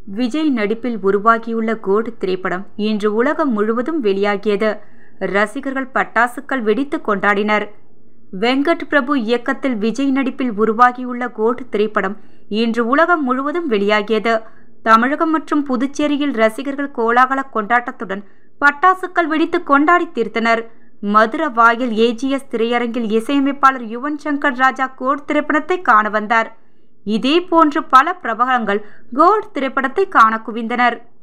விஜய் நடிப்பில் உருவாகியுள்ள கோட் திரைப்படம் இன்று உலகம் முழுவதும் வெளியாகியது ரசிகர்கள் பட்டாசுக்கள் வெடித்து கொண்டாடினர் வெங்கட் பிரபு இயக்கத்தில் விஜய் நடிப்பில் உருவாகியுள்ள கோட் திரைப்படம் இன்று உலகம் முழுவதும் வெளியாகியது தமிழகம் மற்றும் புதுச்சேரியில் ரசிகர்கள் கோலாகல கொண்டாட்டத்துடன் பட்டாசுக்கள் வெடித்து கொண்டாடி தீர்த்தனர் மதுர வாயில் ஏஜிஎஸ் திரையரங்கில் இசையமைப்பாளர் யுவன் சங்கர் ராஜா கோட் திரைப்படத்தை காண வந்தார் இதே போன்று பல பிரபலங்கள் கோட் திரைப்படத்தை காண குவிந்தனர்